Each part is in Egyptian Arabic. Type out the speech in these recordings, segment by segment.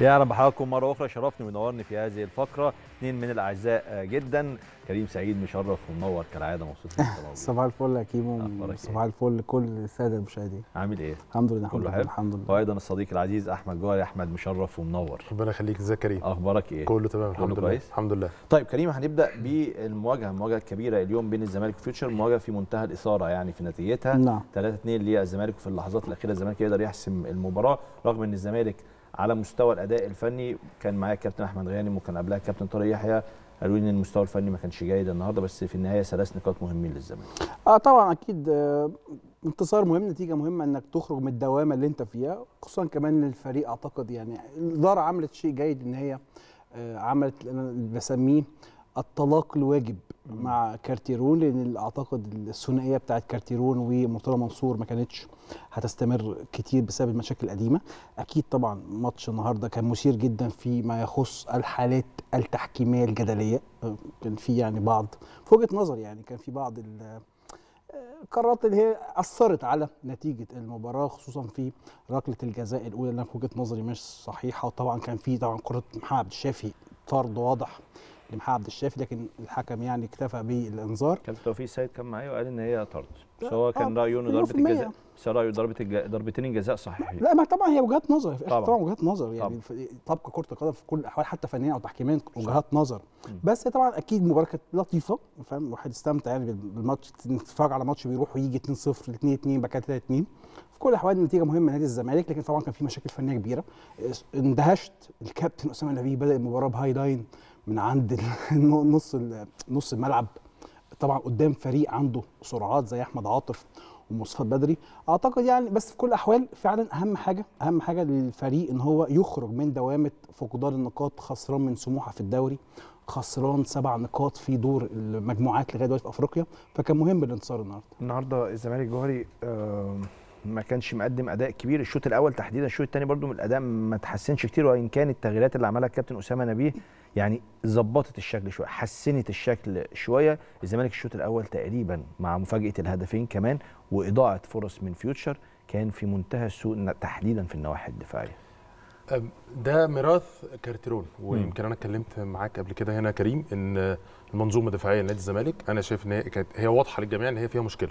يا رب حضراتكم مرة أخرى شرفني ونورني في هذه الفقرة اثنين من الأعزاء جدا كريم سعيد مشرف ومنور كالعادة مبسوط انك موجود. صباح الفل يا كيمو أخبارك إيه؟ صباح الفل لكل الساده المشاهدين عامل إيه؟ الحمد لله الحمد كله لله حلو؟ الحمد لله وأيضا الصديق العزيز أحمد جوهري أحمد مشرف ومنور ربنا يخليك ازيك يا كريم أخبارك إيه؟ كله تمام كله الحمد لله كويس؟ الحمد لله طيب كريم هنبدأ بالمواجهة المواجهة الكبيرة اليوم بين الزمالك وفيوتشر مواجهة في منتهى الإثارة يعني في نتيجتها نعم 3 2 للزمالك في اللحظات الأخيرة الزمالك يقدر يحسم المباراة رغم إن الزمالك على مستوى الأداء الفني كان معايا الكابتن أحمد غانم وكان قبلها الكابتن طارق يحيى قالوا لي ان المستوى الفني ما كانش جيد النهارده بس في النهايه ثلاث نقاط مهمين للزمالك اه طبعا اكيد آه، انتصار مهم نتيجه مهمه انك تخرج من الدوامه اللي انت فيها خصوصا كمان إن الفريق اعتقد يعني الاداره عملت شيء جيد ان هي آه، عملت اللي انا بسميه الطلاق الواجب مع كارتيرون لان اعتقد الثنائيه بتاعت كارتيرون ومرتضى منصور ما كانتش هتستمر كتير بسبب المشاكل القديمه اكيد طبعا ماتش النهارده كان مثير جدا فيما يخص الحالات التحكيميه الجدليه آه، كان في يعني بعض في وجهه نظري يعني كان في بعض ال- القرارات اللي هي اثرت على نتيجه المباراه خصوصا في ركله الجزاء الاولى اللي أنا في وجهه نظري مش صحيحه وطبعا كان في طبعا كره محمد عبد الشافي طرد واضح لمحمد عبد الشافي لكن الحكم يعني اكتفى بالانذار كابتن توفيق السيد كان معايا وقال ان هي طرد بس هو كان آه، رايه ان مليون ضربه في المية. الجزاء بس رايه ضربه الج... ضربتين الجزاء صحيحين لا ما طبعا هي وجهات نظر في الاخر طبعاً. طبعا وجهات نظر يعني طبعاً. في- تبقى كره القدم في كل الاحوال حتى فنيا او تحكيميا وجهات نظر مم. بس هي طبعا اكيد مباراه كانت لطيفه فاهم الواحد استمتع يعني بال- بالماتش تتفرج على ماتش بيروح ويجي 2 0 2 2 بعد كده 3 2 في كل الاحوال النتيجه مهمه لنادي الزمالك لكن طبعا كان في مشاكل فنيه كبيره اس- اندهشت الكابتن اسامه نبيه بدا المباراه بهاي لاين من عند ال- نص ال- نص الملعب طبعا قدام فريق عنده سرعات زي احمد عاطف ومصطفى بدري اعتقد يعني بس في كل الاحوال فعلا اهم حاجه اهم حاجه للفريق ان هو يخرج من دوامه فقدان النقاط خسران من سموحه في الدوري خسران سبع نقاط في دور المجموعات لغايه دلوقتي في افريقيا فكان مهم الانتصار النهارده النهارده الزمالك جوهري آه، ما كانش مقدم اداء كبير الشوط الاول تحديدا الشوط الثاني برده من الاداء ما تحسنش كتير وان كان التغييرات اللي عملها الكابتن اسامه نبيه يعني ظبطت الشكل شويه حسنت الشكل شويه الزمالك الشوط الاول تقريبا مع مفاجاه الهدفين كمان واضاعه فرص من فيوتشر كان في منتهى السوء تحديدا في النواحي الدفاعيه أم، ده ميراث كارتيرون ويمكن انا اتكلمت معاك قبل كده هنا يا كريم ان المنظومه الدفاعيه لنادي الزمالك انا شايف ان هي كانت هي واضحه للجميع ان هي فيها مشكله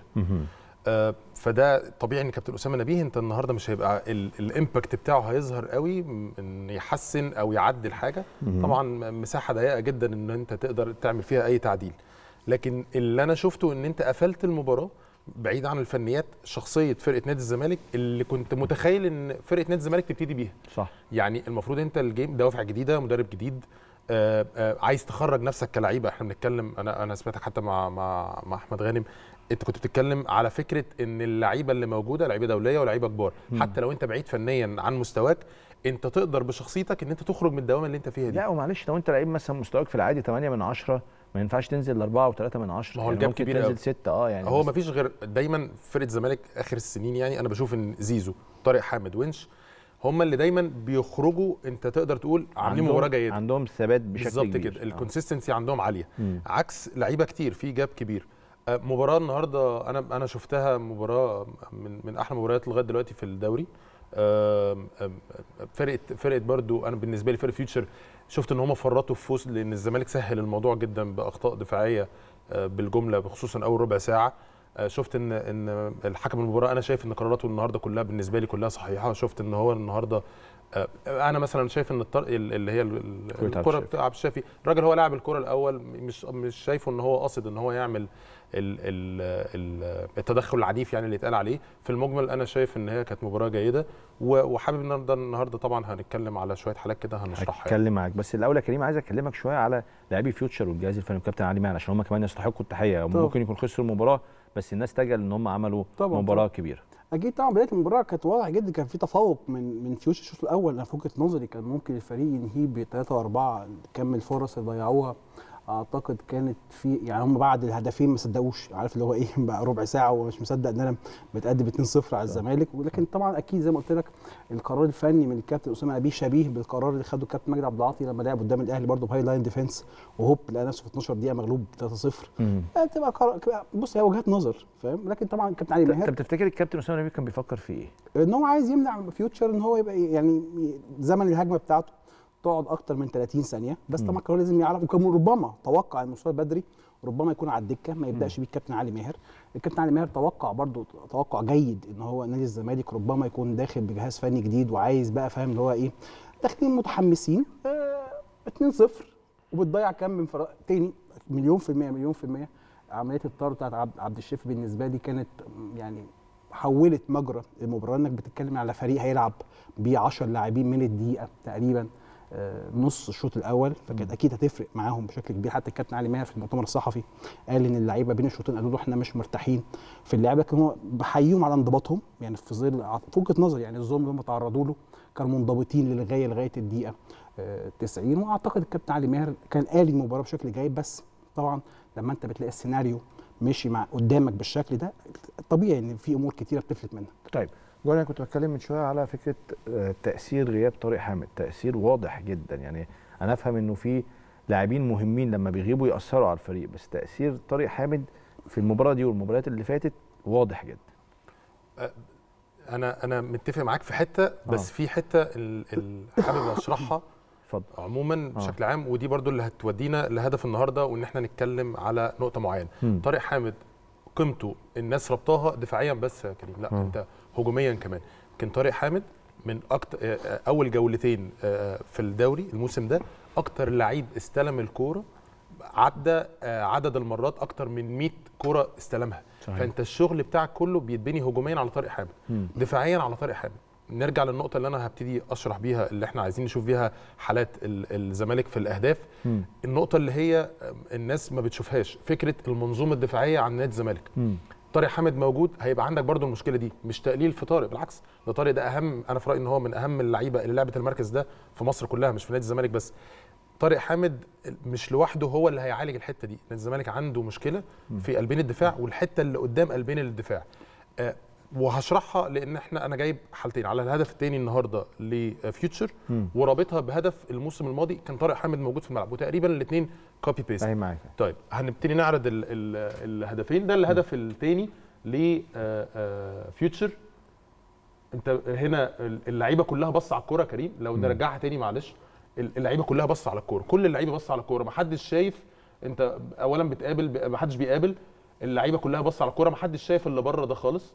آه، فده طبيعي ان كابتن اسامه نبيه انت النهارده مش هيبقى ال- الامباكت بتاعه هيظهر قوي م- ان يحسن او يعدل حاجه طبعا م- مساحه ضيقه جدا ان انت تقدر تعمل فيها اي تعديل لكن اللي انا شفته ان انت قفلت المباراه بعيد عن الفنيات شخصيه فرقه نادي الزمالك اللي كنت متخيل ان فرقه نادي الزمالك تبتدي بيها صح يعني المفروض انت الجيم دوافع جديده مدرب جديد آه، آه، عايز تخرج نفسك كلعيبه احنا بنتكلم انا انا سمعتك حتى مع مع مع احمد غانم انت كنت بتتكلم على فكره ان اللعيبه اللي موجوده لعيبه دوليه ولاعيبه كبار حتى لو انت بعيد فنيا عن مستواك انت تقدر بشخصيتك ان انت تخرج من الدوامه اللي انت فيها دي لا ومعلش لو انت لعيب مثلا مستواك في العادي 8 من 10 ما ينفعش تنزل ل 4 و3 من 10 ما هو يعني الجاب ممكن كبير تنزل قوي. 6 اه يعني هو بس- ما فيش غير دايما فرقه الزمالك اخر السنين يعني انا بشوف ان زيزو طارق حامد ونش هم اللي دايما بيخرجوا انت تقدر تقول عاملين عندهم- مباراه جيده عندهم ثبات بشكل بالظبط كبير. كده آه. الكونسيستنسي عندهم عاليه مم. عكس لعيبه كتير في جاب كبير آه، مباراه النهارده انا انا شفتها مباراه من من احلى مباريات لغايه دلوقتي في الدوري آم، آم، فرقه فرقه برضو انا بالنسبه لي فرقه فيوتشر شفت ان هم فرطوا في فوز لان الزمالك سهل الموضوع جدا باخطاء دفاعيه آه، بالجمله خصوصا اول ربع ساعه آه، شفت ان ان الحكم المباراه انا شايف ان قراراته النهارده كلها بالنسبه لي كلها صحيحه شفت ان هو النهارده آه، انا مثلا شايف ان الطر... اللي هي ال- ال- كرة عبد الكره الشافي. بتاع عبد الشافي الراجل هو لاعب الكره الاول مش مش شايفه ان هو قاصد ان هو يعمل ال ال ال التدخل العنيف يعني اللي اتقال عليه في المجمل انا شايف ان هي كانت مباراه جيده و- وحابب النهارده النهارده طبعا هنتكلم على شويه حالات كده هنشرحها يعني. هتكلم معاك بس الاول يا كريم عايز اكلمك شويه على لاعبي فيوتشر والجهاز الفني والكابتن علي معنا عشان هم كمان يستحقوا التحيه طبعا. ممكن يكون خسروا المباراه بس الناس تجل ان هم عملوا طبعا، مباراه طبعا. كبيره اكيد طبعا بدايه المباراه كانت واضح جدا كان في تفوق من من فيوتشر الشوط الاول انا في وجهه نظري كان ممكن الفريق ينهي ب 3 و4 كم الفرص اللي ضيعوها اعتقد كانت في يعني هم بعد الهدفين ما صدقوش عارف اللي هو ايه بقى ربع ساعه ومش مصدق ان انا متقدم 2-0 على الزمالك ولكن طبعا اكيد زي ما قلت لك القرار الفني من الكابتن اسامه نبيه شبيه بالقرار اللي خده الكابتن مجدي عبد العاطي لما لعب قدام الاهلي برضه بهاي لاين ديفense وهوب لقى نفسه في 12 دقيقه مغلوب 3-0 بتبقى قرار بص هي وجهات نظر فاهم لكن طبعا الكابتن علي ماهر طب تفتكر الكابتن اسامه نبيه كان بيفكر في ايه؟ ان هو عايز يمنع فيوتشر ان هو يبقى يعني زمن الهجمه بتاعته تقعد اكتر من 30 ثانيه بس طبعا كان لازم يعرف وكان ربما توقع المستوى بدري ربما يكون على الدكه ما يبداش بيه الكابتن علي ماهر الكابتن علي ماهر توقع برضو توقع جيد ان هو نادي الزمالك ربما يكون داخل بجهاز فني جديد وعايز بقى فاهم اللي هو ايه داخلين متحمسين آه 2-0 وبتضيع كام من فرق تاني مليون في المية مليون في المية عملية الطرد بتاعت عبد, عبد الشافي بالنسبة لي كانت يعني حولت مجرى المباراة انك بتتكلم على فريق هيلعب ب 10 لاعبين من الدقيقة تقريبا آه، نص الشوط الاول فكانت اكيد هتفرق معاهم بشكل كبير حتى الكابتن علي ماهر في المؤتمر الصحفي قال ان اللعيبه بين الشوطين قالوا له احنا مش مرتاحين في اللعب لكن هو بحييهم على انضباطهم يعني في ظل في وجهه نظري يعني الظلم اللي هم تعرضوا له كانوا منضبطين للغايه لغايه الدقيقه آه، 90 واعتقد الكابتن علي ماهر كان قالي المباراه بشكل جيد بس طبعا لما انت بتلاقي السيناريو ماشي مع قدامك بالشكل ده طبيعي ان في امور كتيره بتفلت منك طيب جوه انا كنت بتكلم من شويه على فكره آه، تاثير غياب طارق حامد تاثير واضح جدا يعني انا افهم انه في لاعبين مهمين لما بيغيبوا ياثروا على الفريق بس تاثير طارق حامد في المباراه دي والمباريات اللي فاتت واضح جدا انا انا متفق معاك في حته بس آه. في حته ال- ال- حابب اشرحها اتفضل عموما آه. بشكل عام ودي برضو اللي هتودينا لهدف النهارده وان احنا نتكلم على نقطه معينه مم. طارق حامد قيمته الناس ربطاها دفاعيا بس يا كريم لا آه. انت هجوميا كمان كان طارق حامد من اكتر اول جولتين آه، في الدوري الموسم ده اكتر لعيب استلم الكوره عدى آه، عدد المرات اكتر من 100 كوره استلمها صحيح. فانت الشغل بتاعك كله بيتبني هجوميا على طارق حامد مم. دفاعيا على طارق حامد نرجع للنقطة اللي أنا هبتدي أشرح بيها اللي إحنا عايزين نشوف بيها حالات ال- الزمالك في الأهداف مم. النقطة اللي هي الناس ما بتشوفهاش فكرة المنظومة الدفاعية عن نادي الزمالك مم. طارق حامد موجود هيبقى عندك برضو المشكله دي مش تقليل في طارق بالعكس ده طارق ده اهم انا في رايي ان هو من اهم اللعيبه اللي لعبت المركز ده في مصر كلها مش في نادي الزمالك بس طارق حامد مش لوحده هو اللي هيعالج الحته دي نادي الزمالك عنده مشكله في قلبين الدفاع والحته اللي قدام قلبين الدفاع آه، وهشرحها لان احنا انا جايب حالتين على الهدف الثاني النهارده لفيوتشر مم. ورابطها بهدف الموسم الماضي كان طارق حامد موجود في الملعب وتقريبا الاثنين كوبي بيست اهي معاك طيب هنبتدي نعرض ال ال الهدفين ده الهدف الثاني لفيوتشر انت هنا اللعيبه كلها بص على الكوره كريم لو نرجعها تاني معلش اللعيبه كلها بص على الكوره كل اللعيبه بص على الكوره محدش شايف انت اولا بتقابل محدش بيقابل اللعيبه كلها بص على الكوره محدش شايف اللي بره ده خالص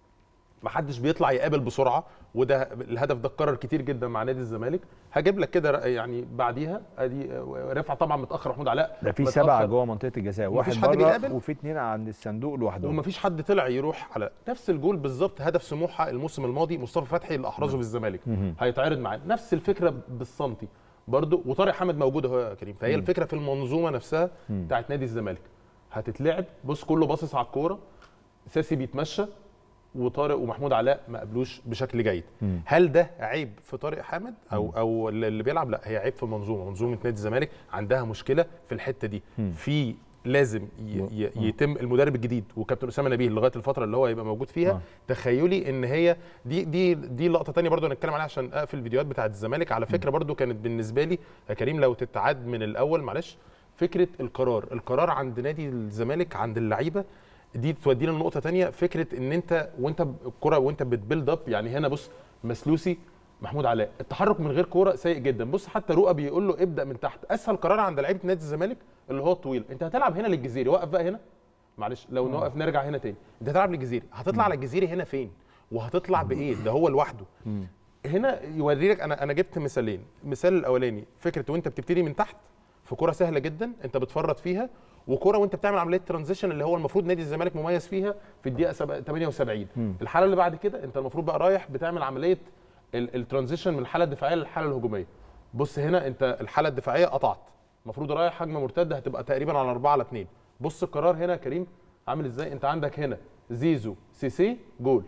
محدش بيطلع يقابل بسرعه وده الهدف ده اتكرر كتير جدا مع نادي الزمالك هجيب لك كده يعني بعديها ادي رفع طبعا متاخر محمود علاء ده في متأخر. سبعه جوه منطقه الجزاء واحد ومفيش حد بره بيقابل؟ وفي اثنين عند الصندوق لوحدهم ومفيش حد طلع يروح على نفس الجول بالظبط هدف سموحه الموسم الماضي مصطفى فتحي اللي احرزه في الزمالك مهم. هيتعرض معاه نفس الفكره بالسنتي برضو وطارق حامد موجود اهو يا كريم فهي مم. الفكره في المنظومه نفسها مم. بتاعت نادي الزمالك هتتلعب بص كله باصص على الكوره ساسي بيتمشى وطارق ومحمود علاء ما قابلوش بشكل جيد مم. هل ده عيب في طارق حامد او او اللي بيلعب لا هي عيب في المنظومه منظومه نادي الزمالك عندها مشكله في الحته دي مم. في لازم ي- ي- يتم المدرب الجديد وكابتن اسامه نبيه لغايه الفتره اللي هو هيبقى موجود فيها آه. تخيلي ان هي دي دي دي لقطه تانية برضو هنتكلم عليها عشان اقفل الفيديوهات بتاعه الزمالك على فكره برضو كانت بالنسبه لي يا كريم لو تتعاد من الاول معلش فكره القرار القرار عند نادي الزمالك عند اللعيبه دي تودينا لنقطه تانية فكره ان انت وانت ب- الكره وانت بتبيلد اب يعني هنا بص مسلوسي محمود علاء التحرك من غير كوره سيء جدا بص حتى رؤى بيقول له ابدا من تحت اسهل قرار عند لعيبه نادي الزمالك اللي هو الطويل انت هتلعب هنا للجزيري وقف بقى هنا معلش لو نوقف نرجع هنا تاني انت هتلعب للجزيري هتطلع على الجزيري هنا فين وهتطلع بايه ده هو لوحده هنا يوريك انا انا جبت مثالين المثال الاولاني فكره وانت بتبتدي من تحت في كره سهله جدا انت بتفرط فيها وكره وانت بتعمل عمليه ترانزيشن اللي هو المفروض نادي الزمالك مميز فيها في الدقيقه سبع- 78 مم. الحاله اللي بعد كده انت المفروض بقى رايح بتعمل عمليه ال- الترانزيشن من الحاله الدفاعيه للحاله الهجوميه بص هنا انت الحاله الدفاعيه قطعت المفروض رايح هجمه مرتده هتبقى تقريبا على 4 على 2 بص القرار هنا يا كريم عامل ازاي انت عندك هنا زيزو سيسي جول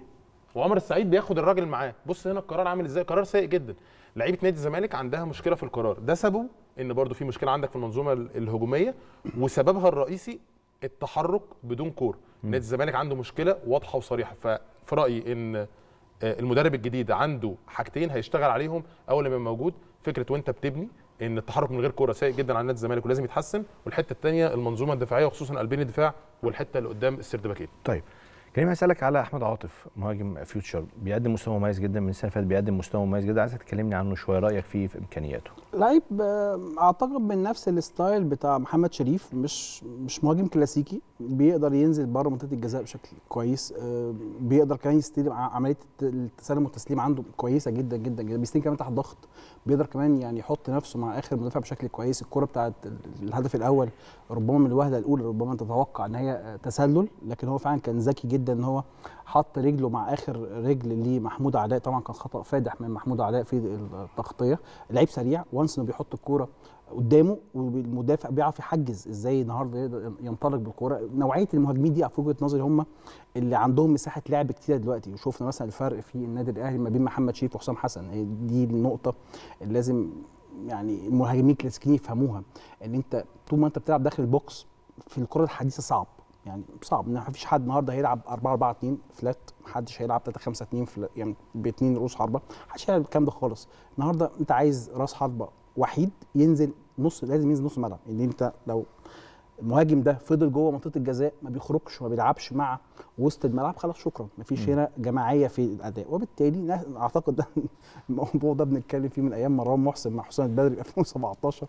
وعمر السعيد بياخد الراجل معاه بص هنا القرار عامل ازاي قرار سيء جدا لعيبه نادي الزمالك عندها مشكله في القرار ده سببه ان برضو في مشكله عندك في المنظومه ال- الهجوميه وسببها الرئيسي التحرك بدون كوره نادي الزمالك عنده مشكله واضحه وصريحه ففي رايي ان آه، المدرب الجديد عنده حاجتين هيشتغل عليهم اول ما يبقى موجود فكره وانت بتبني ان التحرك من غير كوره سيء جدا على نادي الزمالك ولازم يتحسن والحته الثانيه المنظومه الدفاعيه وخصوصا قلبين الدفاع والحته اللي قدام السردباكين طيب كريم هسألك على احمد عاطف مهاجم فيوتشر بيقدم مستوى مميز جدا من السنه اللي فاتت بيقدم مستوى مميز جدا عايزك تكلمني عنه شويه رايك فيه في امكانياته لعيب آه، اعتقد من نفس الستايل بتاع محمد شريف مش مش مهاجم كلاسيكي بيقدر ينزل بره منطقه الجزاء بشكل كويس آه، بيقدر كمان يستلم ع- عمليه الت- التسلم والتسليم عنده كويسه جدا جدا جدا بيستلم كمان تحت ضغط بيقدر كمان يعني يحط نفسه مع اخر مدافع بشكل كويس الكره بتاعت ال- الهدف الاول ربما من الوهله الاولى ربما تتوقع ان هي آه، تسلل لكن هو فعلا كان ذكي جدا ان هو حط رجله مع اخر رجل لمحمود علاء طبعا كان خطا فادح من محمود علاء في التغطيه لعيب سريع وانس انه بيحط الكوره قدامه والمدافع بيعرف يحجز ازاي النهارده يقدر ينطلق بالكوره نوعيه المهاجمين دي في وجهه نظري هم اللي عندهم مساحه لعب كتيره دلوقتي وشوفنا مثلا الفرق في النادي الاهلي ما بين محمد شريف وحسام حسن هي دي النقطه اللي لازم يعني المهاجمين الكلاسيكيين يفهموها ان انت طول ما انت بتلعب داخل البوكس في الكره الحديثه صعب يعني صعب ان مفيش حد النهارده هيلعب 4 4 2 فلات محدش هيلعب 3 5 2 فلات يعني باثنين رؤوس حربه محدش هيلعب الكلام ده خالص النهارده انت عايز راس حربه وحيد ينزل نص لازم ينزل نص الملعب ان انت لو المهاجم ده فضل جوه منطقه الجزاء ما بيخرجش وما بيلعبش مع وسط الملعب خلاص شكرا مفيش هنا جماعيه في الاداء وبالتالي نا- اعتقد ده الموضوع ده بنتكلم فيه من ايام مروان محسن مع حسام البدري في 2017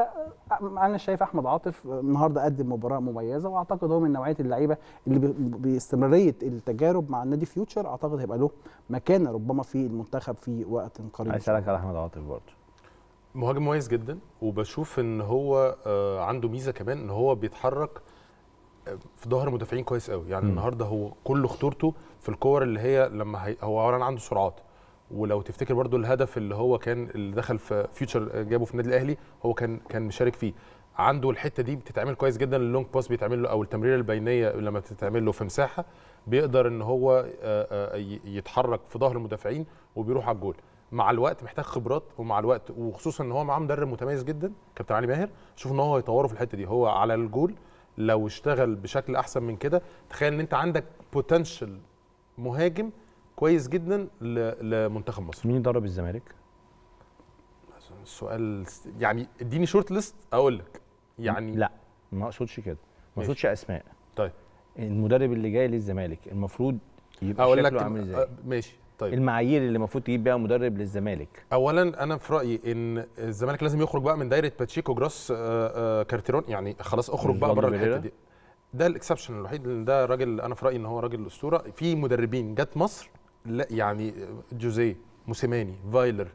فانا شايف احمد عاطف النهارده قدم مباراه مميزه واعتقد هو من نوعيه اللعيبه اللي ب- باستمراريه التجارب مع النادي فيوتشر اعتقد هيبقى له مكانه ربما في المنتخب في وقت قريب عايز اسالك على احمد عاطف برضه مهاجم مميز جدا وبشوف ان هو آه، عنده ميزه كمان ان هو بيتحرك آه، في ظهر مدافعين كويس قوي يعني مم. النهارده هو كل خطورته في الكور اللي هي لما هي هو اولا عنده سرعات ولو تفتكر برضو الهدف اللي هو كان اللي دخل في فيوتشر آه، جابه في النادي الاهلي هو كان كان مشارك فيه عنده الحته دي بتتعمل كويس جدا اللونج باس بيتعمل له او التمريره البينيه لما بتتعمل له في مساحه بيقدر ان هو آه، آه، ي- يتحرك في ظهر المدافعين وبيروح على الجول مع الوقت محتاج خبرات ومع الوقت وخصوصا ان هو معاه مدرب متميز جدا كابتن علي ماهر شوف ان هو هيطوره في الحته دي هو على الجول لو اشتغل بشكل احسن من كده تخيل ان انت عندك بوتنشال مهاجم كويس جدا ل- لمنتخب مصر مين يدرب الزمالك؟ السؤال يعني اديني شورت ليست اقول لك يعني لا ما اقصدش كده ما ماشي. اقصدش اسماء طيب المدرب اللي جاي للزمالك المفروض يبقى اقول لك شكله عامل ازاي؟ آه، ماشي طيب المعايير اللي المفروض تجيب بيها مدرب للزمالك اولا انا في رايي ان الزمالك لازم يخرج بقى من دايره باتشيكو جراس آه، آه، كارتيرون يعني خلاص اخرج بقى والفالدو بره الحته بيريرا. دي ده الاكسبشن الوحيد لان ده راجل انا في رايي ان هو راجل اسطوره في مدربين جت مصر لا يعني جوزيه موسيماني فايلر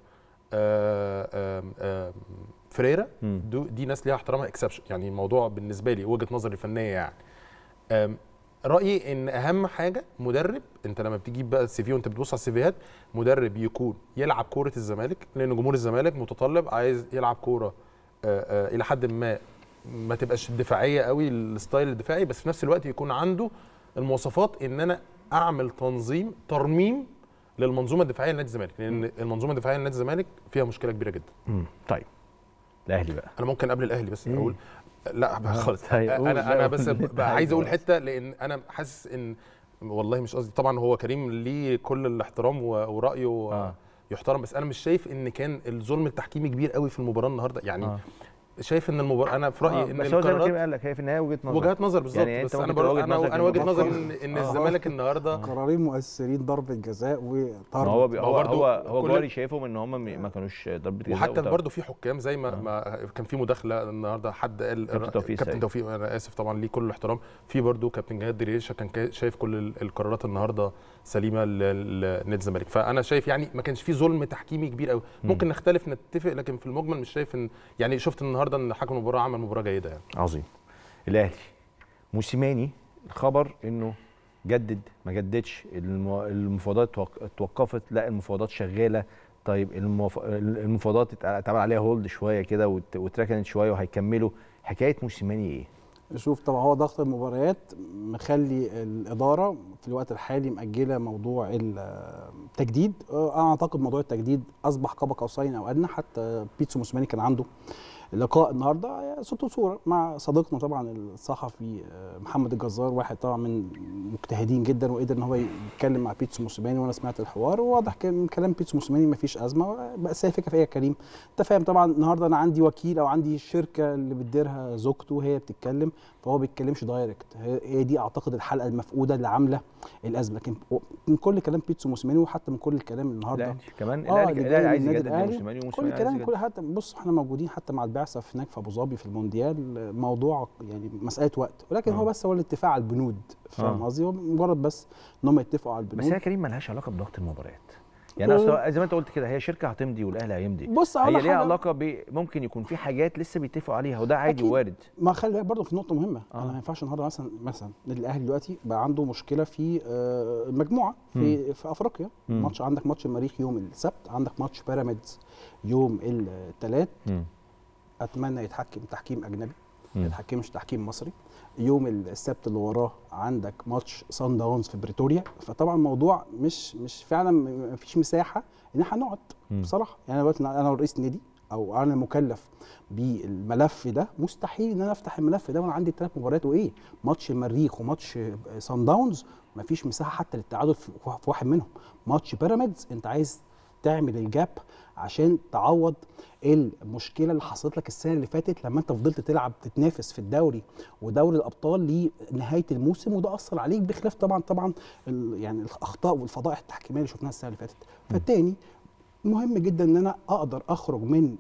آه، آه، آه، فريرا مم. دو دي ناس ليها احترامها اكسبشن يعني الموضوع بالنسبه لي وجهه نظري الفنيه يعني آم، رايي ان اهم حاجه مدرب انت لما بتجيب بقى السي في وانت بتبص على السيفيهات مدرب يكون يلعب كوره الزمالك لان جمهور الزمالك متطلب عايز يلعب كوره آه، آه، الى حد ما ما تبقاش دفاعيه قوي الستايل الدفاعي بس في نفس الوقت يكون عنده المواصفات ان انا اعمل تنظيم ترميم للمنظومه الدفاعيه لنادي الزمالك لان المنظومه الدفاعيه لنادي الزمالك فيها مشكله كبيره جدا مم. طيب الاهلي بقى انا ممكن قبل الاهلي بس إيه؟ اقول لا بقى خالص طيب، قول انا بقى انا قول بس اللي أنت بقى عايز عايزه اقول بس. حته لان انا حاسس ان والله مش قصدي طبعا هو كريم ليه كل الاحترام و- ورايه آه. يحترم بس انا مش شايف ان كان الظلم التحكيمي كبير قوي في المباراه النهارده يعني آه. شايف ان المباراه انا في رايي آه. ان بس هو زي ما كريم القرارات قال لك هي في النهايه وجهه نظر وجهات نظر بالظبط يعني أنت بس انا ممكن تبقى برضه وجهة انا نظرك انا إنه وجهه بكرة. نظري ان ان آه. الزمالك النهارده قرارين مؤثرين ضربه جزاء ما وطرد هو بي- ما هو هو برضو هو, هو كل- جواري شايفهم ان هم ما كانوش ضربه جزاء وحتى وطرد. برضه في حكام زي ما, آه. ما كان في مداخله النهارده حد قال كابتن توفيق كابتن سعيد. توفيق انا اسف طبعا ليه كل الاحترام في برضه كابتن جهاد دريشه كان كا- شايف كل ال- القرارات النهارده سليمه ل- لنادي الزمالك فانا شايف يعني ما كانش في ظلم تحكيمي كبير قوي ممكن نختلف نتفق لكن في المجمل مش شايف ان يعني شفت النهارده ان حكم المباراه عمل مباراه جيده يعني عظيم الاهلي موسيماني الخبر انه جدد ما جددش الم- المفاوضات توق- توقفت لا المفاوضات شغاله طيب المف- المفاوضات اتع- اتعمل عليها هولد شويه كده وات- واتركنت شويه وهيكملوا حكايه موسيماني ايه؟ شوف طبعا هو ضغط المباريات مخلي الاداره في الوقت الحالي مأجله موضوع التجديد آه، انا اعتقد موضوع التجديد اصبح قاب قوسين او ادنى حتى بيتسو موسيماني كان عنده لقاء النهارده صوت وصوره مع صديقنا طبعا الصحفي آه، محمد الجزار واحد طبعا من مجتهدين جدا وقدر ان هو يتكلم مع بيتسو موسيماني وانا سمعت الحوار وواضح كان من كلام بيتسو موسيماني مفيش ازمه بس هي فكره في ايه يا كريم انت فاهم طبعا النهارده انا عندي وكيل او عندي الشركه اللي بتديرها زوجته هي بتتكلم فهو بيتكلمش دايركت هي هي دي اعتقد الحلقه المفقوده اللي عامله الازمه لكن من كل كلام بيتسو موسيماني وحتى من كل الكلام النهارده لا كمان اه الاهلي اللي الاهلي جاي عايز من النادي يجدد الأهلي، لموسيماني كل وموسيماني عايز الكلام يجدد. كل حتى بص احنا موجودين حتى مع البعثه في هناك في ابو ظبي في المونديال موضوع يعني مساله وقت ولكن آه. هو بس هو الاتفاق على البنود فاهم آه. قصدي هو مجرد بس ان هم يتفقوا على بس البنود هي كريم ملهاش علاقه بضغط المباريات يعني آه. اصل زي ما انت قلت كده هي شركه هتمضي والاهلي هيمضي بص هي على ليها حاجة- علاقه ب ممكن يكون في حاجات لسه بيتفقوا عليها وده عادي أكيد. وارد ما خلي بالك برضه في نقطه مهمه آه. انا ما ينفعش النهارده مثلا مثلا النادي الاهلي دلوقتي بقى عنده مشكله في آه، مجموعه في في افريقيا مم. ماتش عندك ماتش المريخ يوم السبت عندك ماتش بيراميدز يوم الثلاث مم. اتمنى يتحكم تحكيم اجنبي مم. ما يتحكمش تحكيم مصري يوم السبت اللي وراه عندك ماتش سان داونز في بريتوريا فطبعا الموضوع مش مش فعلا ما فيش مساحه ان احنا نقعد مم. بصراحه يعني أنا دلوقتي انا رئيس نادي او انا مكلف بالملف ده مستحيل ان انا افتح الملف ده وانا عندي ثلاث مباريات وايه ماتش المريخ وماتش سان داونز مفيش مساحه حتى للتعادل في في واحد منهم ماتش بيراميدز انت عايز تعمل الجاب عشان تعوض المشكله اللي حصلت لك السنه اللي فاتت لما انت فضلت تلعب تتنافس في الدوري ودوري الابطال لنهايه الموسم وده اثر عليك بخلاف طبعا طبعا ال- يعني الاخطاء والفضائح التحكيميه اللي شفناها السنه اللي فاتت فالتاني مهم جدا ان انا اقدر اخرج من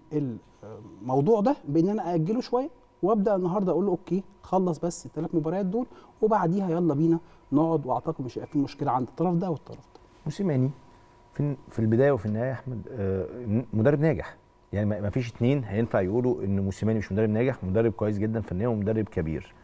الموضوع ده بان انا اجله شويه وابدا النهارده اقول له اوكي خلص بس الثلاث مباريات دول وبعديها يلا بينا نقعد واعتقد مش هيبقى في مشكله عند الطرف ده والطرف ده موسيماني في في البدايه وفي النهايه يا احمد آه، مدرب ناجح يعني ما ما فيش اتنين هينفع يقولوا ان موسيماني مش مدرب ناجح مدرب كويس جدا فنيا ومدرب كبير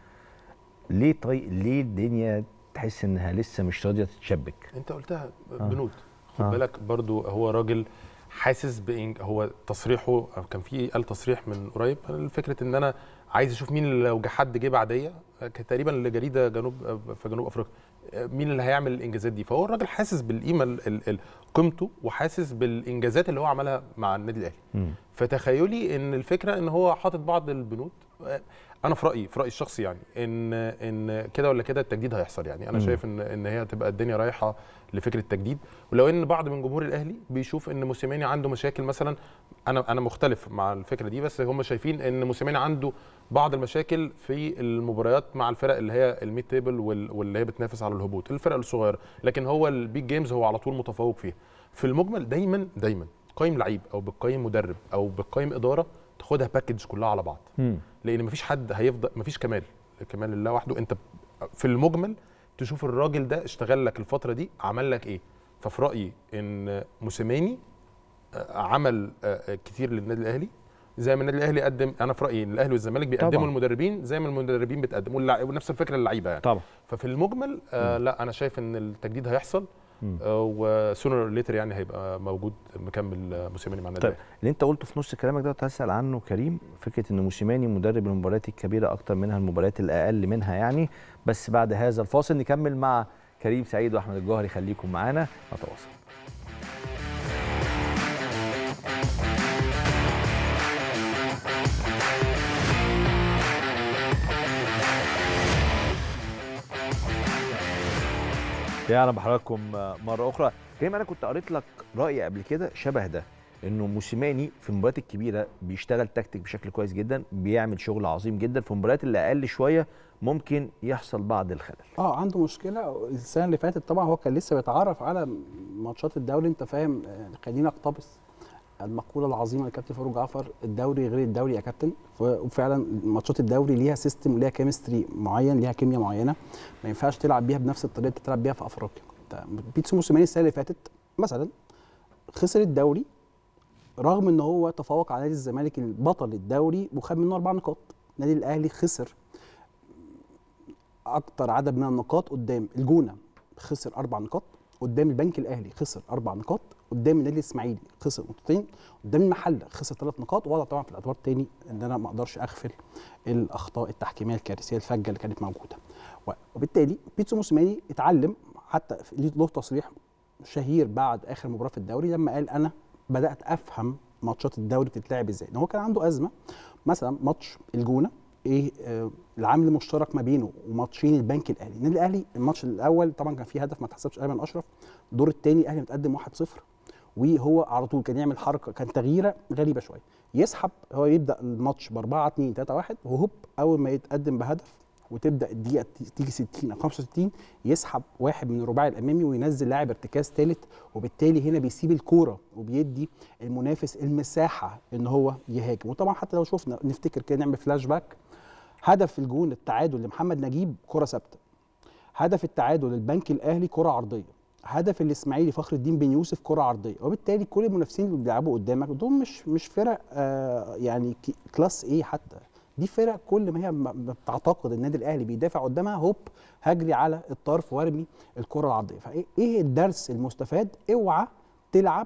ليه طيب ليه الدنيا تحس انها لسه مش راضيه تتشبك انت قلتها آه. بنود خد آه. بالك برضو هو راجل حاسس بإن هو تصريحه كان في قال تصريح من قريب فكره ان انا عايز اشوف مين اللي لو حد جه بعديا كان تقريبا لجريده جنوب في جنوب افريقيا مين اللي هيعمل الانجازات دي فهو الراجل حاسس بالقيمه ال- ال- ال- قيمته وحاسس بالانجازات اللي هو عملها مع النادي الاهلي مم. فتخيلي ان الفكره ان هو حاطط بعض البنود انا في رايي في رايي الشخصي يعني ان ان كده ولا كده التجديد هيحصل يعني انا مم. شايف ان ان هي هتبقى الدنيا رايحه لفكره تجديد ولو ان بعض من جمهور الاهلي بيشوف ان موسيماني عنده مشاكل مثلا انا انا مختلف مع الفكره دي بس هم شايفين ان موسيماني عنده بعض المشاكل في المباريات مع الفرق اللي هي الميد تيبل وال- واللي هي بتنافس على الهبوط الفرق الصغيره لكن هو البيج جيمز هو على طول متفوق فيها في المجمل دايما دايما قيم لعيب او بتقيم مدرب او بتقيم اداره تاخدها باكج كلها على بعض مم. لان مفيش حد هيفضل مفيش كمال الكمال لله وحده انت في المجمل تشوف الراجل ده اشتغل لك الفتره دي عمل لك ايه ففي رايي ان موسيماني آه، عمل آه، كتير للنادي الاهلي زي ما النادي الاهلي قدم انا في رايي ان الاهلي والزمالك بيقدموا طبعاً. المدربين زي ما المدربين بتقدم واللع- ونفس الفكره اللعيبه يعني طبعا ففي المجمل آه لا انا شايف ان التجديد هيحصل مم. آه وسونر ليتر يعني هيبقى موجود مكمل آه، موسيماني مع النادي طيب الاهلي اللي انت قلته في نص كلامك ده هسال عنه كريم فكره ان موسيماني مدرب المباريات الكبيره اكتر منها المباريات الاقل منها يعني بس بعد هذا الفاصل نكمل مع كريم سعيد واحمد الجوهري خليكم معانا نتواصل يا اهلا بحضراتكم مره اخرى كريم انا كنت قريت لك راي قبل كده شبه ده انه موسيماني في المباريات الكبيره بيشتغل تكتيك بشكل كويس جدا بيعمل شغل عظيم جدا في المباريات اللي اقل شويه ممكن يحصل بعض الخلل اه عنده مشكله السنه اللي فاتت طبعا هو كان لسه بيتعرف على ماتشات الدوري انت فاهم آه، خلينا اقتبس المقوله العظيمه للكابتن فاروق جعفر الدوري غير الدوري يا كابتن ف- وفعلا ماتشات الدوري ليها سيستم وليها كيمستري معين ليها كيمياء معينه ما ينفعش تلعب بيها بنفس الطريقه اللي بتلعب بيها في افريقيا انت بيتسو موسيماني السنه اللي فاتت مثلا خسر الدوري رغم ان هو تفوق على نادي الزمالك البطل الدوري وخد منه اربع نقاط النادي الاهلي خسر اكتر عدد من النقاط قدام الجونه خسر اربع نقاط قدام البنك الاهلي خسر اربع نقاط قدام النادي الاسماعيلي خسر نقطتين قدام المحله خسر ثلاث نقاط وضع طبعا في الاعتبار تاني ان انا ما اقدرش اغفل الاخطاء التحكيميه الكارثيه الفجه اللي كانت موجوده و- وبالتالي بيتسو موسيماني اتعلم حتى في- ليه له تصريح شهير بعد اخر مباراه في الدوري لما قال انا بدات افهم ماتشات الدوري بتتلعب ازاي ان هو كان عنده ازمه مثلا ماتش الجونه ايه آه العامل المشترك ما بينه وماتشين البنك الاهلي النادي الاهلي الماتش الاول طبعا كان فيه هدف ما اتحسبش ايمن اشرف الدور الثاني الاهلي متقدم 1-0 وهو على طول كان يعمل حركه كان تغييره غريبه شويه يسحب هو يبدا الماتش ب 4 2 3 1 وهوب اول ما يتقدم بهدف وتبدا الدقيقه تيجي 60 او 65 يسحب واحد من الرباعي الامامي وينزل لاعب ارتكاز ثالث وبالتالي هنا بيسيب الكوره وبيدي المنافس المساحه ان هو يهاجم وطبعا حتى لو شفنا نفتكر كده نعمل فلاش باك هدف الجون التعادل لمحمد نجيب كره ثابته هدف التعادل للبنك الاهلي كره عرضيه هدف الاسماعيلي فخر الدين بن يوسف كره عرضيه وبالتالي كل المنافسين اللي بيلعبوا قدامك دول مش مش فرق آه يعني كي- كلاس ايه حتى دي فرق كل ما هي م- م- بتعتقد النادي الاهلي بيدافع قدامها هوب هجري على الطرف وارمي الكره العرضيه فايه ايه الدرس المستفاد اوعى تلعب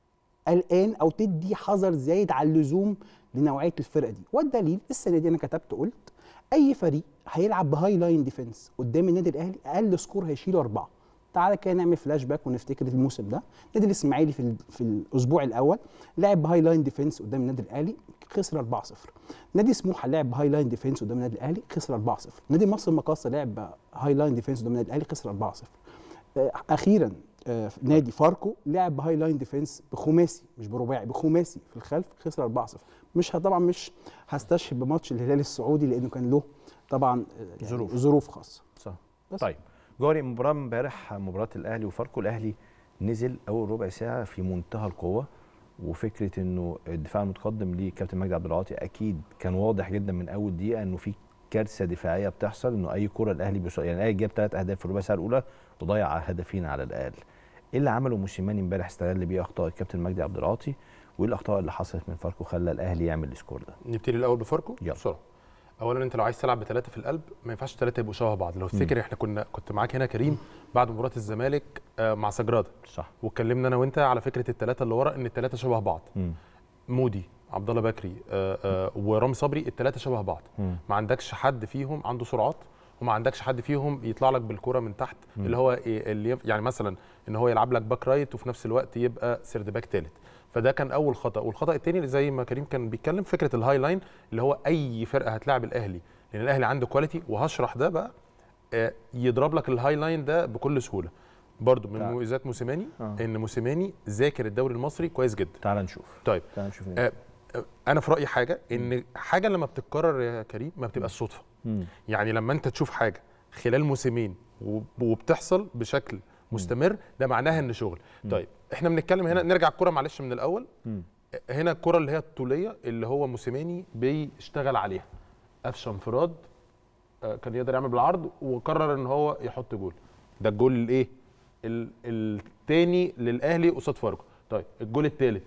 قلقان او تدي حذر زايد على اللزوم لنوعيه الفرقه دي والدليل السنه دي انا كتبت قلت اي فريق هيلعب بهاي لاين ديفنس قدام النادي الاهلي اقل سكور هيشيله اربعه تعالى كده نعمل فلاش باك ونفتكر الموسم ده النادي الاسماعيلي في ال- في الاسبوع الاول لعب بهاي لاين ديفنس قدام النادي الاهلي خسر 4-0 نادي سموحه لعب بهاي لاين ديفنس قدام النادي الاهلي خسر 4-0 نادي مصر المقاصه لعب هاي لاين ديفنس قدام النادي الاهلي خسر 4-0 آه، اخيرا آه، نادي فاركو لعب بهاي لاين ديفنس بخماسي مش برباعي بخماسي في الخلف خسر 4-0 مش ه- طبعا مش هستشهد بماتش الهلال السعودي لانه كان له طبعا آه، يعني ظروف. ظروف خاصه صح بس. طيب جوهري مباراه امبارح مباراه الاهلي وفاركو الاهلي نزل اول ربع ساعه في منتهى القوه وفكره انه الدفاع المتقدم لكابتن مجدي عبد العاطي اكيد كان واضح جدا من اول دقيقه انه في كارثه دفاعيه بتحصل انه اي كره الاهلي بيوصل يعني الاهلي جاب ثلاث اهداف في الربع ساعه الاولى وضيع هدفين على الاقل ايه اللي عمله موسيماني امبارح استغل بيه اخطاء الكابتن مجدي عبد العاطي وايه الاخطاء اللي حصلت من فاركو خلى الاهلي يعمل السكور ده نبتدي الاول بفاركو يلا. بسرعه اولا انت لو عايز تلعب بثلاثه في القلب ما ينفعش الثلاثه يبقوا شبه بعض لو تفتكر احنا كنا كنت معاك هنا كريم بعد مباراه الزمالك آه، مع سجراده صح واتكلمنا انا وانت على فكره الثلاثه اللي ورا ان الثلاثه شبه بعض مم. مودي عبد الله بكري آه، آه، ورامي صبري الثلاثه شبه بعض مم. ما عندكش حد فيهم عنده سرعات وما عندكش حد فيهم يطلع لك بالكره من تحت مم. اللي هو إيه اللي ينف- يعني مثلا ان هو يلعب لك باك رايت وفي نفس الوقت يبقى سيرد باك ثالث فده كان اول خطا والخطا الثاني اللي زي ما كريم كان بيتكلم فكره الهاي لاين اللي هو اي فرقه هتلاعب الاهلي لان الاهلي عنده كواليتي وهشرح ده بقى آه، يضرب لك الهاي لاين ده بكل سهوله برضو من تعال. مميزات موسيماني آه. ان موسيماني ذاكر الدوري المصري كويس جدا تعال نشوف طيب تعال نشوف آه، آه، انا في رايي حاجه ان حاجه لما بتتكرر يا كريم ما بتبقاش صدفه مم. يعني لما انت تشوف حاجه خلال موسمين وب- وبتحصل بشكل مستمر ده معناها ان شغل طيب احنا بنتكلم هنا نرجع الكره معلش من الاول مم. هنا الكره اللي هي الطوليه اللي هو موسيماني بيشتغل عليها قفشه انفراد آه، كان يقدر يعمل بالعرض وقرر ان هو يحط جول ده الجول الايه ال- التاني للاهلي قصاد فاركو طيب الجول الثالث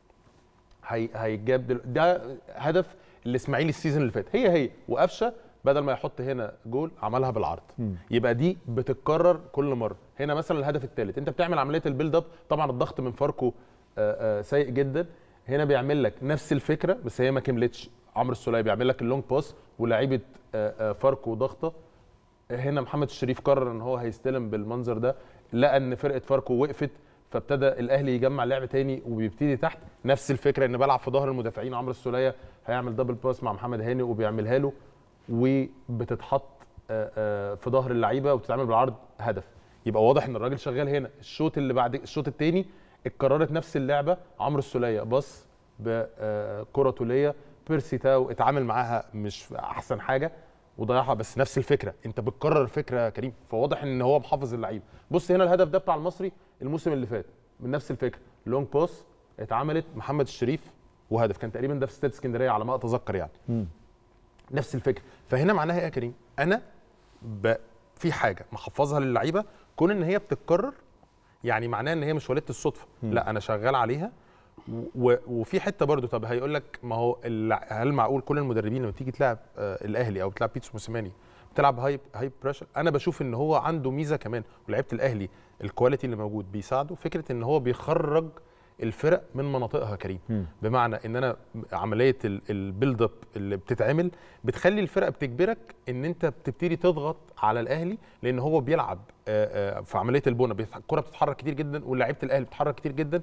هي هيجاب دل... ده هدف الاسماعيلي السيزون اللي فات هي هي وقفشه بدل ما يحط هنا جول عملها بالعرض مم. يبقى دي بتتكرر كل مره هنا مثلا الهدف الثالث انت بتعمل عمليه البيلد اب طبعا الضغط من فاركو آه، آه، سيء جدا هنا بيعمل لك نفس الفكره بس هي ما كملتش عمرو السوليه بيعمل لك اللونج باس ولاعيبه آه، آه، فاركو ضغطه هنا محمد الشريف قرر ان هو هيستلم بالمنظر ده لقى ان فرقه فاركو وقفت فابتدى الاهلي يجمع لعب تاني وبيبتدي تحت نفس الفكره ان بلعب في ظهر المدافعين عمرو السوليه هيعمل دبل باس مع محمد هاني وبيعملها له وبتتحط آه، آه، في ظهر اللعيبه وبتتعمل بالعرض هدف يبقى واضح ان الراجل شغال هنا الشوط اللي بعد الشوط الثاني اتكررت نفس اللعبه عمرو السوليه بص بكره طوليه بيرسي تاو اتعامل معاها مش في احسن حاجه وضيعها بس نفس الفكره انت بتكرر الفكره يا كريم فواضح ان هو محافظ اللعيبه بص هنا الهدف ده بتاع المصري الموسم اللي فات من نفس الفكره لونج باس اتعملت محمد الشريف وهدف كان تقريبا ده في استاد اسكندريه على ما اتذكر يعني مم. نفس الفكره فهنا معناها ايه يا كريم انا ب... في حاجه محفظها للعيبه كون ان هي بتتكرر يعني معناها ان هي مش وليده الصدفه لا انا شغال عليها و... وفي حته برضو طب هيقول لك ما هو ال... هل معقول كل المدربين لما تيجي تلعب آه الاهلي او تلعب بيتسو موسيماني بتلعب هاي هاي بريشر انا بشوف ان هو عنده ميزه كمان ولعيبه الاهلي الكواليتي اللي موجود بيساعده فكره ان هو بيخرج الفرق من مناطقها كريم مم. بمعنى ان انا عمليه البيلد اب اللي بتتعمل بتخلي الفرقه بتجبرك ان انت بتبتدي تضغط على الاهلي لان هو بيلعب آه، آه، في عمليه البنى بيت- الكره بتتحرك كتير جدا ولاعيبه الاهلي بتتحرك كتير جدا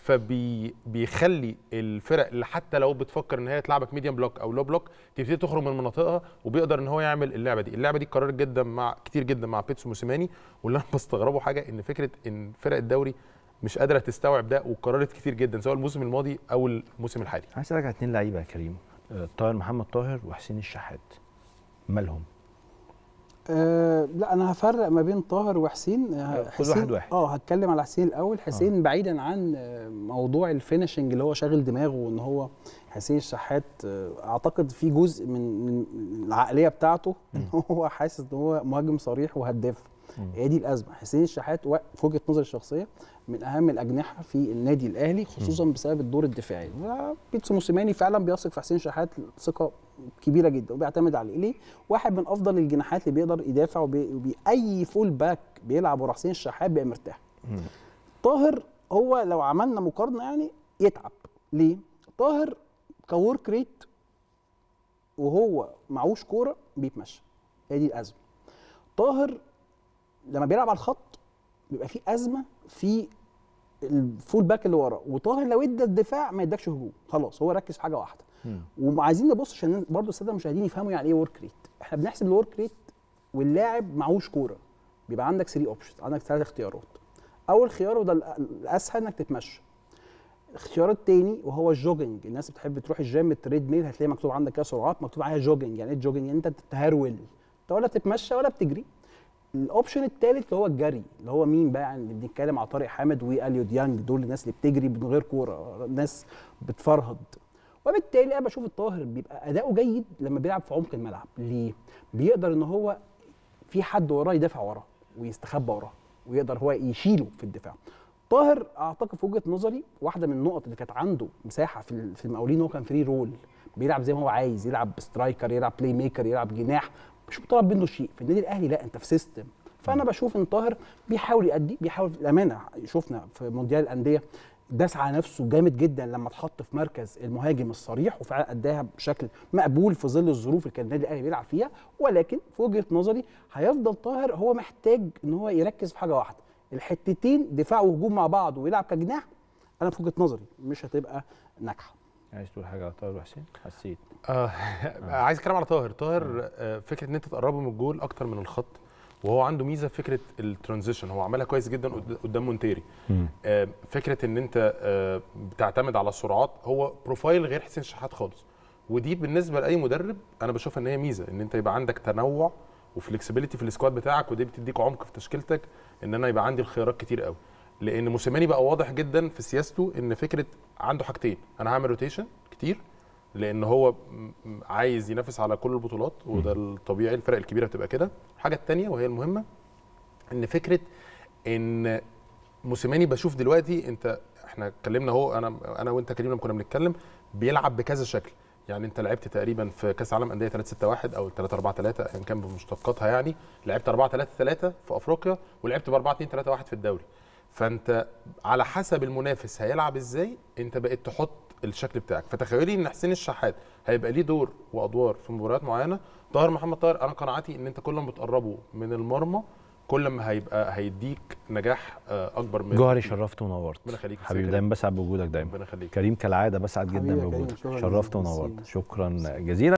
فبيخلي الفرق اللي حتى لو بتفكر ان هي تلعبك ميديم بلوك او لو بلوك تبتدي تخرج من مناطقها وبيقدر ان هو يعمل اللعبه دي اللعبه دي اتكررت جدا مع كتير جدا مع بيتسو موسيماني واللي انا بستغربه حاجه ان فكره ان فرق الدوري مش قادره تستوعب ده وقررت كتير جدا سواء الموسم الماضي او الموسم الحالي عايز اسالك على اتنين لعيبه يا كريم آه، طاهر محمد طاهر وحسين الشحات مالهم أه لا انا هفرق ما بين طاهر وحسين آه، آه، كل حسين واحد واحد. اه هتكلم على حسين الاول حسين بعيدا عن آه، موضوع الفينشنج اللي هو شاغل دماغه وان هو حسين الشحات آه، اعتقد في جزء من من العقليه بتاعته ان هو حاسس ان هو مهاجم صريح وهداف مم. هي دي الازمه حسين الشحات و- في وجهه نظري الشخصيه من اهم الاجنحه في النادي الاهلي خصوصا بسبب الدور الدفاعي بيتسو موسيماني فعلا بيثق في حسين شحات ثقه كبيره جدا وبيعتمد عليه ليه واحد من افضل الجناحات اللي بيقدر يدافع وبي... وبي... اي فول باك بيلعب ورا حسين الشحات بيبقى مرتاح مم. طاهر هو لو عملنا مقارنه يعني يتعب ليه طاهر كورك ريت وهو معهوش كوره بيتمشى هي دي الازمه طاهر لما بيلعب على الخط بيبقى في ازمه في الفول باك اللي ورا وطاهر لو ادى الدفاع ما يدكش هجوم خلاص هو ركز في حاجه واحده مم. وعايزين نبص عشان برضه الساده المشاهدين يفهموا يعني ايه ورك ريت احنا بنحسب الورك ريت واللاعب معهوش كوره بيبقى عندك 3 اوبشنز عندك ثلاث اختيارات اول خيار وده الأ- الاسهل انك تتمشى الاختيار التاني وهو الجوجنج الناس بتحب تروح الجيم التريد ميل هتلاقي مكتوب عندك كده سرعات مكتوب عليها جوجنج يعني ايه جوجنج يعني انت تهرول انت ولا بتتمشى ولا بتجري الاوبشن الثالث اللي هو الجري اللي هو مين بقى يعني اللي بنتكلم على طارق حامد واليو ديانج دول الناس اللي بتجري من غير كوره ناس بتفرهد وبالتالي انا بشوف الطاهر بيبقى اداؤه جيد لما بيلعب في عمق الملعب ليه بيقدر ان هو في حد وراه يدافع وراه ويستخبى وراه ويقدر هو يشيله في الدفاع طاهر اعتقد في وجهه نظري واحده من النقط اللي كانت عنده مساحه في ال- في المقاولين هو كان فري رول بيلعب زي ما هو عايز يلعب سترايكر يلعب بلاي ميكر يلعب جناح مش مطالب منه شيء في النادي الاهلي لا انت في سيستم فانا بشوف ان طاهر بيحاول يأدي بيحاول الامانه شفنا في مونديال الانديه داس على نفسه جامد جدا لما اتحط في مركز المهاجم الصريح وفعلا اداها بشكل مقبول في ظل الظروف اللي كان النادي الاهلي بيلعب فيها ولكن في وجهه نظري هيفضل طاهر هو محتاج ان هو يركز في حاجه واحده الحتتين دفاع وهجوم مع بعض ويلعب كجناح انا في وجهه نظري مش هتبقى ناجحه عايز تقول حاجه على طاهر وحسين حسيت آه عايز اتكلم على طاهر طاهر آه فكره ان انت تقربه من الجول اكتر من الخط وهو عنده ميزه في فكره الترانزيشن هو عملها كويس جدا قد- قدام مونتيري آه فكره ان انت آه بتعتمد على السرعات هو بروفايل غير حسين شحات خالص ودي بالنسبه لاي مدرب انا بشوف ان هي ميزه ان انت يبقى عندك تنوع وفلكسبيليتي في السكواد بتاعك ودي بتديك عمق في تشكيلتك ان انا يبقى عندي الخيارات كتير قوي لان موسيماني بقى واضح جدا في سياسته ان فكره عنده حاجتين انا هعمل روتيشن كتير لان هو م- م- عايز ينافس على كل البطولات وده الطبيعي الفرق الكبيره بتبقى كده الحاجه الثانيه وهي المهمه ان فكره ان موسيماني بشوف دلوقتي انت احنا اتكلمنا اهو انا انا وانت كريم لما كنا بنتكلم بيلعب بكذا شكل يعني انت لعبت تقريبا في كاس العالم انديه 3 6 1 او 3 4 3 ايا كان بمشتقاتها يعني لعبت 4 3 3 في افريقيا ولعبت ب 4 2 3 1 في الدوري فانت على حسب المنافس هيلعب ازاي انت بقيت تحط الشكل بتاعك فتخيلي ان حسين الشحات هيبقى ليه دور وادوار في مباريات معينه طاهر محمد طاهر انا قناعتي ان انت كل ما بتقربه من المرمى كل ما هيبقى هيديك نجاح آه، اكبر من جوهري شرفت ونورت ربنا يخليك يا حبيبي سيدي. دايما بسعد بوجودك دايما ربنا يخليك كريم كالعاده بسعد جدا حبيبي يا كريم، بوجودك شكراً شرفت جزيلاً. ونورت شكرا جزيلا